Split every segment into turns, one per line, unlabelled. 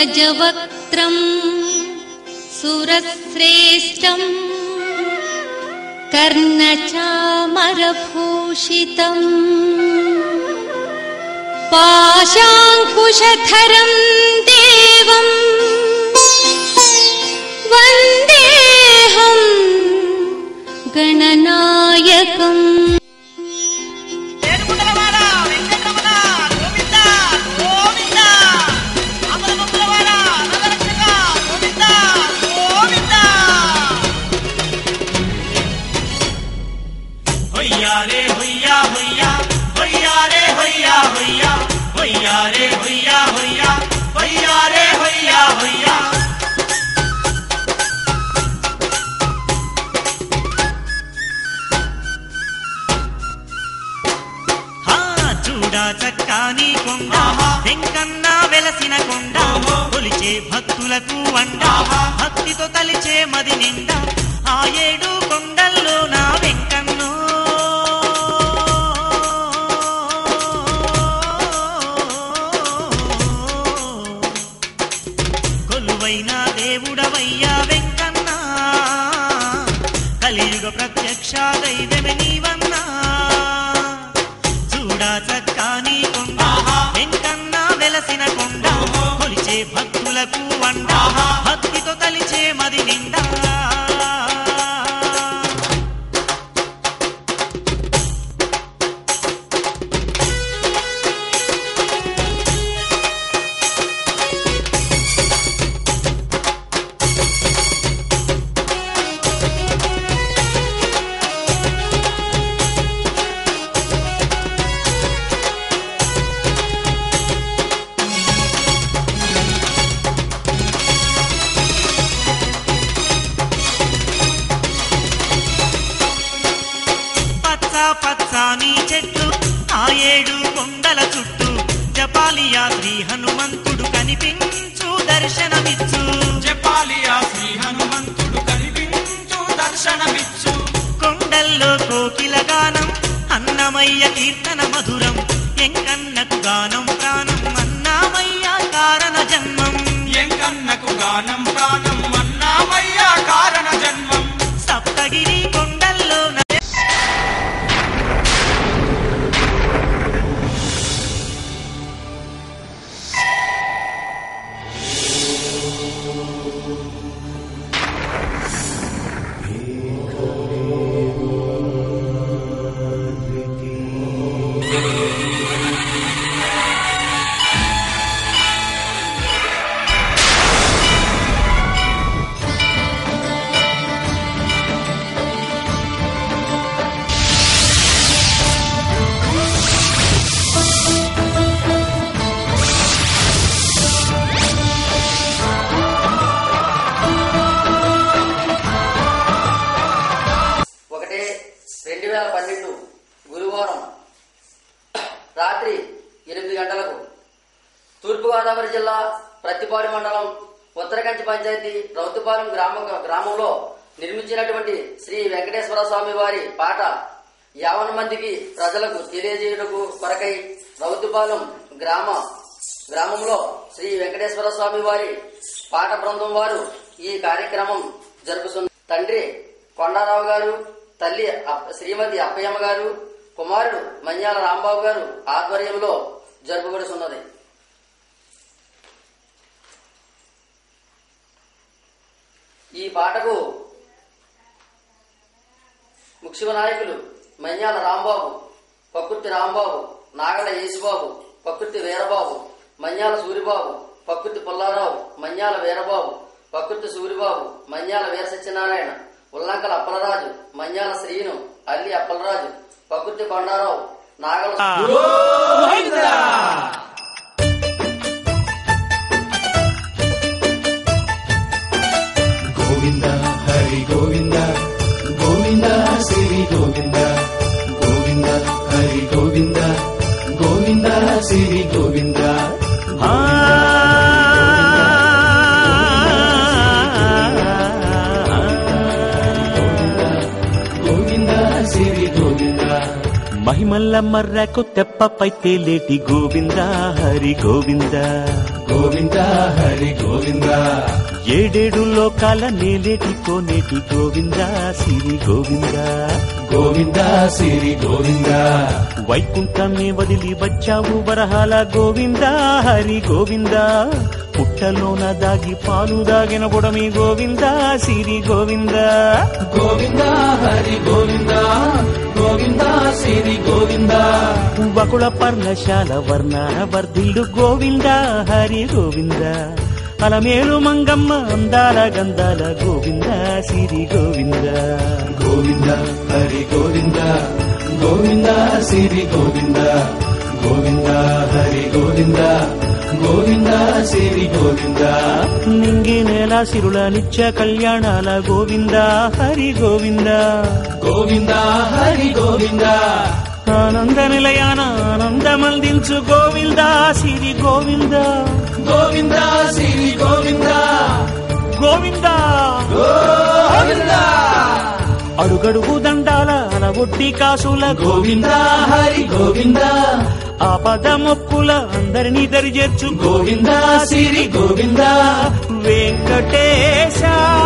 गजवक्त्रम् सुरश्रेष्ठम् कर्णचामरभूषितम् पाशाङ्कुशधरम् देवम् वन्देऽहम् गणनायकम्
ఏడుగుండలవాడ వెంకటరమణ గోవింద గోవింద అమరముద్రవాడ నగరక్షక గోవింద గోవింద హొయ్యారే హొయ్యా హొయ్యా హొయ్యారే హొయ్యా హొయ్యా హొయ్యారే హొయ్యా హొయ్యా హొయ్యారే హొయ్యా హొయ్యా
హా చూడా చక్కాని కొండ వెంకన్న వెలసిన కొండ కొలిచే భక్తులకు వండ భక్తితో తలిచే మది నిండా ఆ ఏడు కొండల్లో నా వెంకన్నో కొలువైన దేవుడవయ్యా వెంకన్న కలియుగ ప్రత్యక్ష దైవమే నీవన్నా చూడా చక్కాని కొండ వెంకన్న వెలసిన కొండ కొలిచే భక్తులకు వండ భక్తితో తలిచే మది నిండా పచ్చ పచ్చాని చెట్లు ఆ ఏడు కొండల చుట్టూ జపాలియా శ్రీ హనుమంతుడు కనిపించు దర్శనమిచ్చు
చెప్పాలియా శ్రీ హనుమంతుడు కనిపించు దర్శనమిచ్చు
కొండల్లో కోకిల గానం అన్నమయ్య కీర్తన మధురం ఎంకన్నకు గానం ప్రాణం అన్నమయ్య కారణ జన్మం
ఎంకన్నకు గానం ప్రాణం అన్నామయ్య కారణ జన్మం
సప్తగిరి కొండల్లో న-
ఒకటి రెండు వేల పన్నెండు గురువారం రాత్రి ఎనిమిది గంటలకు తూర్పుగోదావరి జిల్లా ప్రత్తిపాడు మండలం ఉత్తరకంచి పంచాయతీ రౌతుపాలెం గ్రామ గ్రామంలో నిర్మించినటువంటి శ్రీ వెంకటేశ్వర స్వామి వారి పాట యావన మందికి ప్రజలకు తెలియజేయుటకు కొరకై రౌతుపాలెం గ్రామ గ్రామంలో శ్రీ వెంకటేశ్వర స్వామి వారి పాట బృందం వారు ఈ కార్యక్రమం జరుపుతున్న తండ్రి కొండారావు గారు తల్లి అప్- శ్రీమతి అప్పయ్యమ్మ గారు కుమారుడు మన్యాల రాంబాబు గారు ఆధ్వర్యంలో జరుపుబడుతున్నది ఈ పాటకు ముఖ్య నాయకులు మన్యాల రాంబాబు పక్కుర్తి రాంబాబు నాగల యేసుబాబు పక్కుర్తి వీరబాబు మన్యాల సూరిబాబు పక్కుర్తి పుల్లారావు మన్యాల వీరబాబు పక్కుర్తి సూరిబాబు మన్యాల వీర సత్యనారాయణ ఉల్లంకల అప్పలరాజు మన్యాల శ్రీను అల్లి అప్పలరాజు పక్కుర్తి కొండారావు నాగల
గోవింద హరి గోవింద గోవింద శ్రీ గోవింద గోవింద హరి గోవింద గోవింద శ్రీ గోవింద
ఆ మహిమల్ల మర్రకు తెప్పపై తేలేటి గోవింద హరి గోవింద
గోవింద హరి గోవింద
ఏడేడు లోకాల నేలేటి కోనేటి గోవింద సిరి గోవింద
గోవింద సిరి గోవింద
వైకుంఠమే వదిలి వచ్చావు వరహాల గోవింద హరి గోవింద పుట్టలోన దాగి పాలు దాగిన బుడమి గోవింద సిరి గోవింద
గోవింద హరి గోవింద గోవింద సిరి గోవింద
వకుళ పర్ణశాల వర్ణాన వర్ధిల్లు గోవింద హరి గోవింద అలమేలు మంగమ్మ అందాల గంధాల గోవింద సిరి గోవింద
గోవింద హరి గోవింద గోవింద సిరి గోవింద గోవింద హరి గోవింద గోవింద సిరి గోవింద
నింగి నేల సిరుల నిత్య కళ్యాణాల గోవింద హరి గోవింద
గోవింద హరి గోవింద
ఆనంద నిలయాన ఆనందమందించు గోవింద సిరి గోవింద
గోవింద సిరి గోవింద
గోవింద
గోవింద
అడుగడుగు దండాల అలవొట్టి కాసుల
గోవింద హరి గోవింద
ఆపద మొక్కుల అందరినీ దరిచేర్చు
గోవింద సిరి గోవింద
వెంకటేశ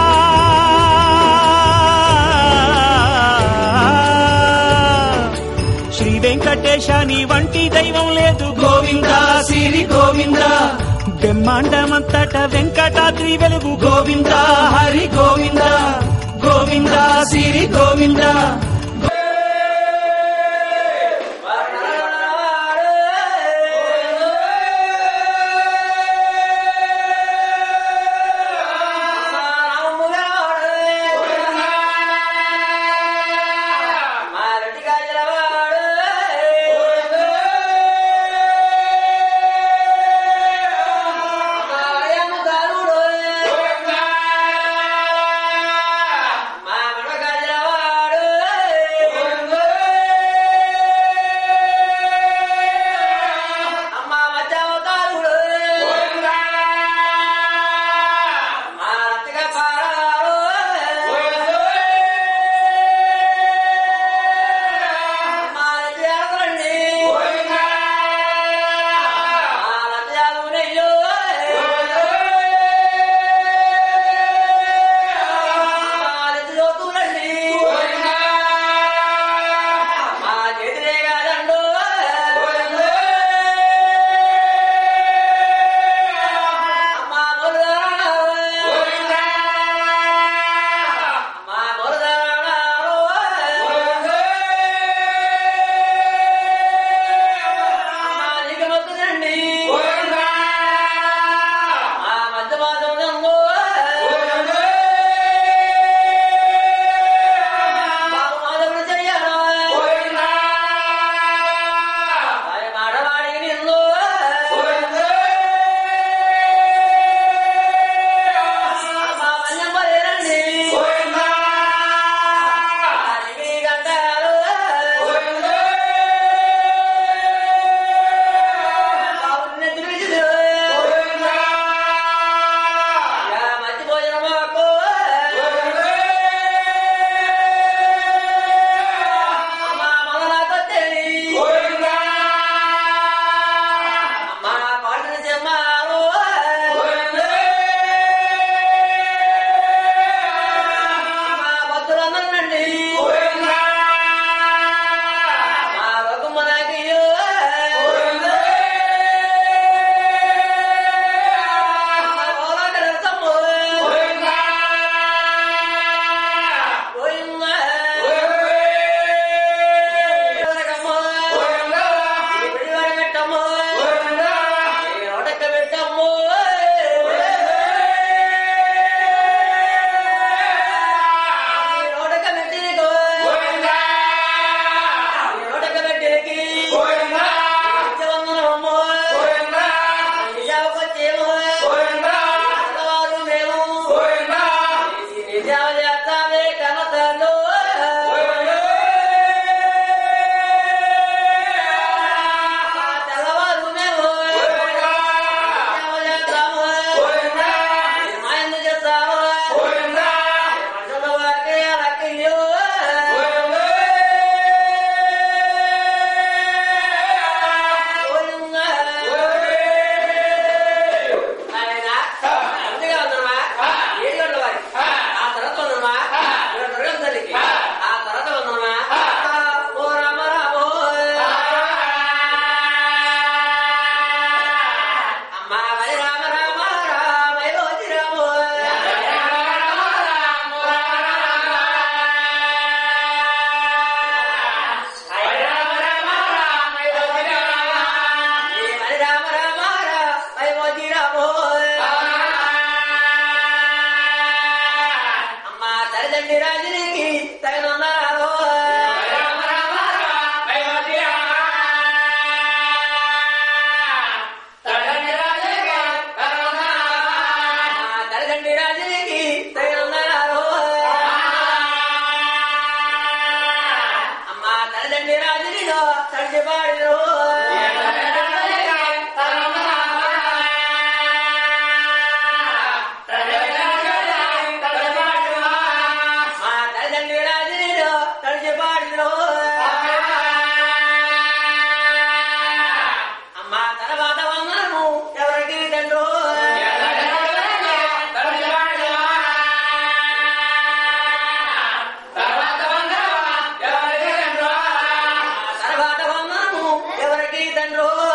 శ్రీ వెంకటేశ నీ వంటి దైవం లేదు
గోవింద సిరి గోవింద
బ్రహ్మాండమంతట వెంకటాద్రి వెలుగు
గోవింద హరి గోవింద గోవింద సిరి గోవింద
మా తల్లిదండ్రి రాజునిలో తడిపాడిలో మా తల్లిదండ్రి రాజునిలో తడిపాడిలో అమ్మా తర్వాత మనము ఎవరికి తండ్రు తర్వాత మనము ఎవరికి తండ్రు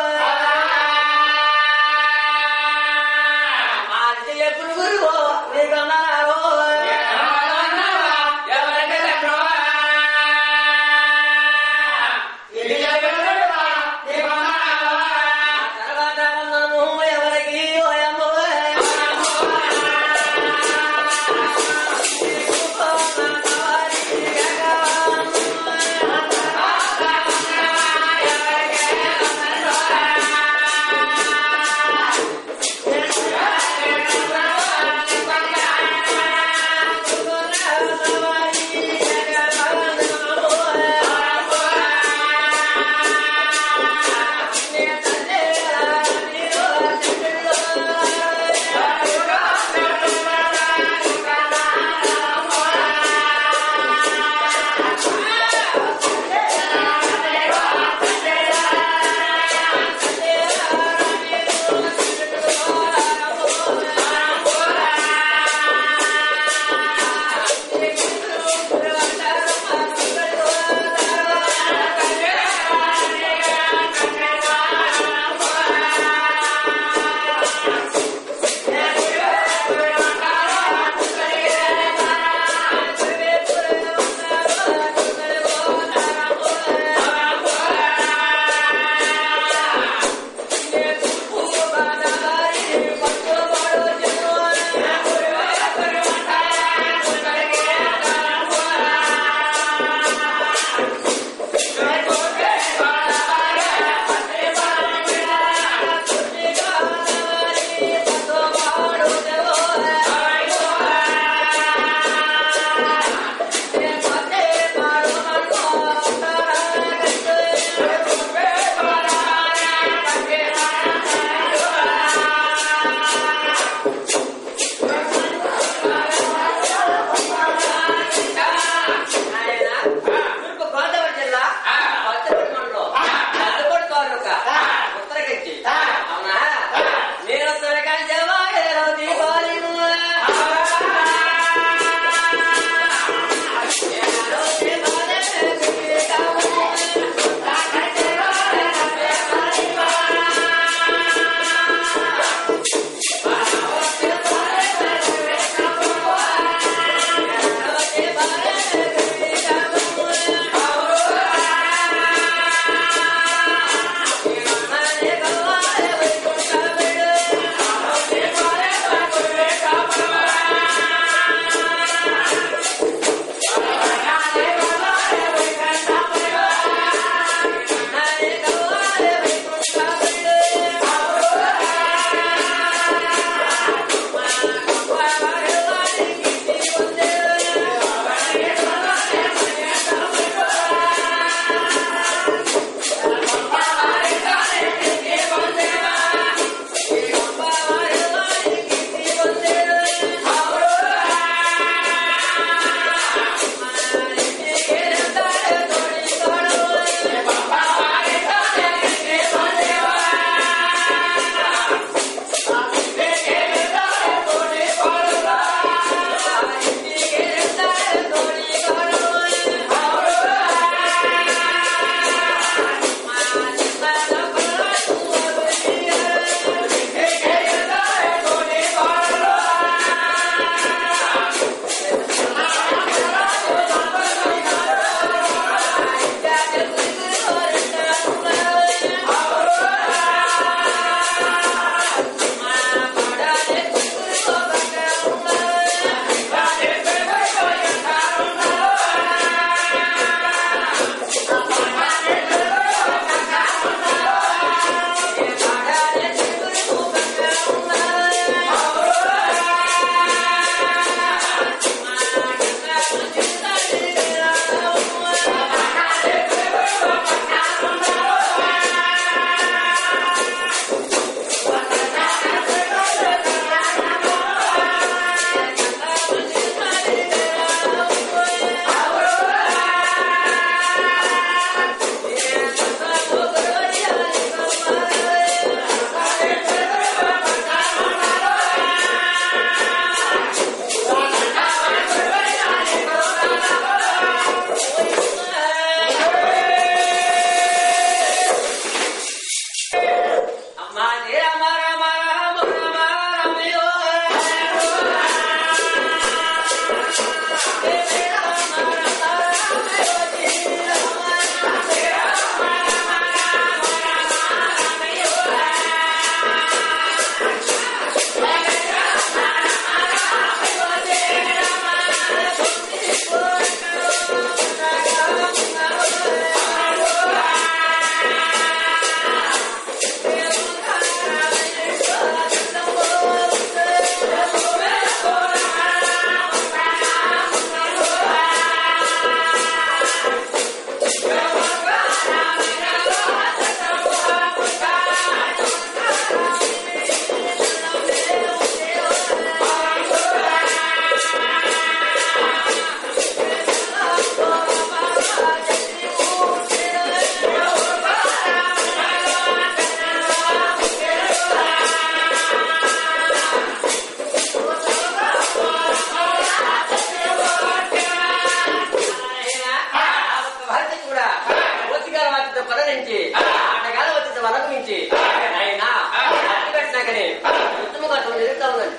చెప్పల నుంచి ఆటగాలం వచ్చేసి వరకు నుంచి ఆయన అట్టి పెట్టినాకని ఉత్తమ కట్టం జరుగుతా ఉందండి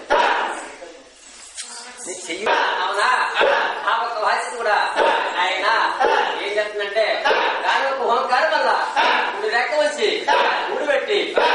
నీ చెయ్యి అవునా ఆ ఒక్క వాసి కూడా ఆయన ఏం చెప్తుందంటే దాని ఒక ఓంకారం వల్ల మూడు రెక్క వచ్చి మూడు పెట్టి